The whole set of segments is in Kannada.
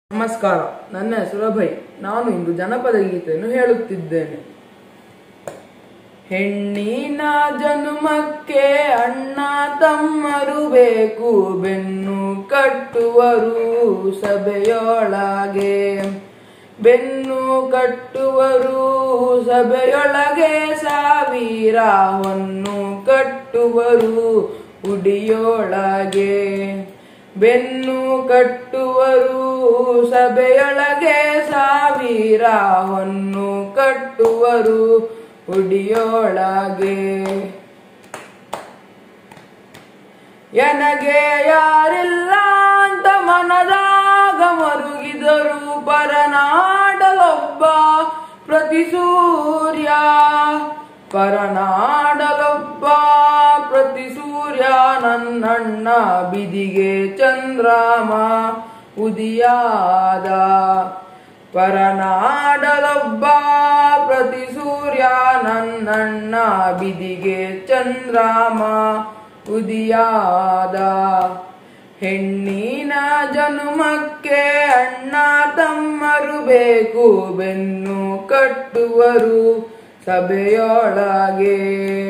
ನಮಸ್ಕಾರ ನನ್ನ ಹೆಸರು ಅಭಯ್ ನಾನು ಇಂದು ಜನಪದ ಗೀತೆಯನ್ನು ಹೇಳುತ್ತಿದ್ದೇನೆ ಹೆಣ್ಣಿನ ಜನುಮಕ್ಕೆ ಅಣ್ಣ ತಮ್ಮರು ಬೇಕು ಬೆನ್ನು ಕಟ್ಟುವರು ಸಭೆಯೊಳಗೆ ಬೆನ್ನು ಕಟ್ಟುವರು ಸಭೆಯೊಳಗೆ ಸಾವಿರ ಹೊನ್ನು ಕಟ್ಟುವರು ಉಡಿಯೊಳಗೆ ಬೆನ್ನು ಕಟ್ಟುವರು ಸಭೆಯೊಳಗೆ ಸಾವಿರ ಹೊನ್ನು ಕಟ್ಟುವರು ಉಡಿಯೊಳಗೆ ಎನಗೆ ಯಾರಿಲ್ಲ ಅಂತ ಮನದಾಗ ಮರುಗಿದರು ಪರನಾಡಲೊಬ್ಬ ಪ್ರತಿ ಸೂರ್ಯ ಪರನಾಡಲೊಬ್ಬ ಪ್ರತಿ ಸೂರ್ಯ ನನ್ನಣ್ಣ ಬಿದಿಗೆ ಚಂದ್ರಾಮ ಉದಿಯಾದ ಪರನಾಡಲೊಬ್ಬ ಪ್ರತಿ ಸೂರ್ಯ ನನ್ನಣ್ಣ ಬಿದಿಗೆ ಚಂದ್ರಾಮ ಉದಿಯಾದ ಹೆಣ್ಣಿನ ಜನುಮಕ್ಕೆ ಅಣ್ಣ ತಮ್ಮರು ಬೇಕು ಬೆನ್ನು ಕಟ್ಟುವರು ಸಭೆಯೊಳಗೆ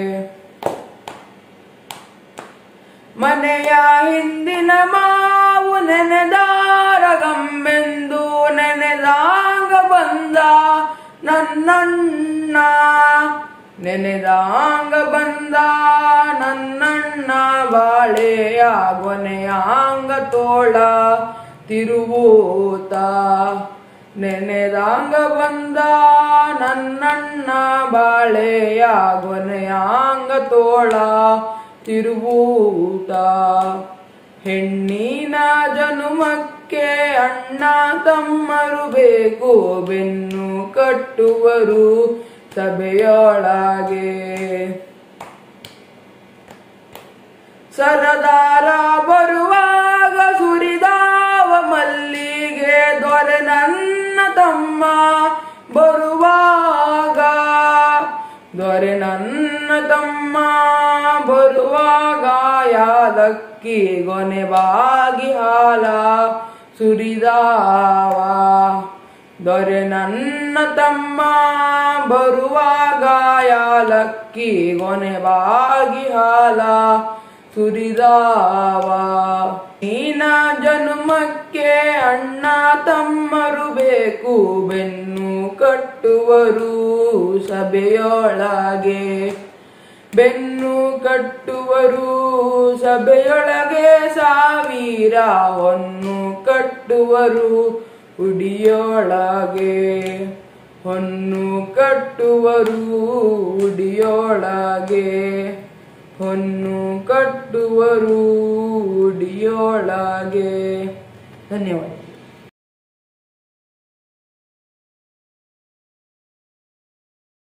ಮನೆಯ ಹಿಂದಿನ ಮಾವು ನೆನೆದಾರಗಂಬೆಂದು ನೆನೆದಾಗ ಬಂದ ನನ್ನಣ್ಣ ನೆನೆದಾಂಗ ಬಂದ ನನ್ನಣ್ಣ ಬಾಳೆಯ ಗೊನೆಯಾಂಗ ತೋಳ ತಿರುವೂತ ನೆನೆದಾಂಗ ಬಂದ ನನ್ನಣ್ಣ ಬಾಳೆಯ ಗೊನೆಯಾಂಗ ತೋಳ ತಿರುವೂತ ಹೆಣ್ಣಿನ ಜನುಮಕ್ಕೆ ಅಣ್ಣ ತಮ್ಮರು ಬೇಕು ಬೆನ್ನು ಕಟ್ಟುವರು ಸಭೆಯೊಳಗೆ ಸರದಾರ ಬರುವಾಗ ಸುರಿದಾವ ಮಲ್ಲಿಗೆ ದೊರೆ ನನ್ನ ತಮ್ಮ ಬರುವಾಗ ದೊರೆ ನನ್ನ ತಮ್ಮ ಬರುವಾಗ ಯಾದಕ್ಕಿ ಗೊನೆ ಬಾಗಿ ಹಾಲ ಸುರಿದಾವ ದೊರೆ ನನ್ನ ತಮ್ಮ ಬರುವಾಗ ಯಾಲಕ್ಕಿ ಗೊನೆ ಬಾಗಿ ಹಾಲ ಸುರಿದಾವ ನೀನ ಜನುಮಕ್ಕೆ ಅಣ್ಣ ತಮ್ಮರು ಬೇಕು ಬೆನ್ನು ಕಟ್ಟುವರು ಸಭೆಯೊಳಗೆ ಬೆನ್ನು ಕಟ್ಟುವರು ಸಭೆಯೊಳಗೆ ಸಾವಿರ ಹೊನ್ನು ಕಟ್ಟುವರು ಉಡಿಯೊಳಗೆ ಹೊನ್ನು ಕಟ್ಟುವರು ಉಡಿಯೊಳಗೆ ಹೊನ್ನು ಕಟ್ಟುವರು ಉಡಿಯೊಳಗೆ ಧನ್ಯವಾದ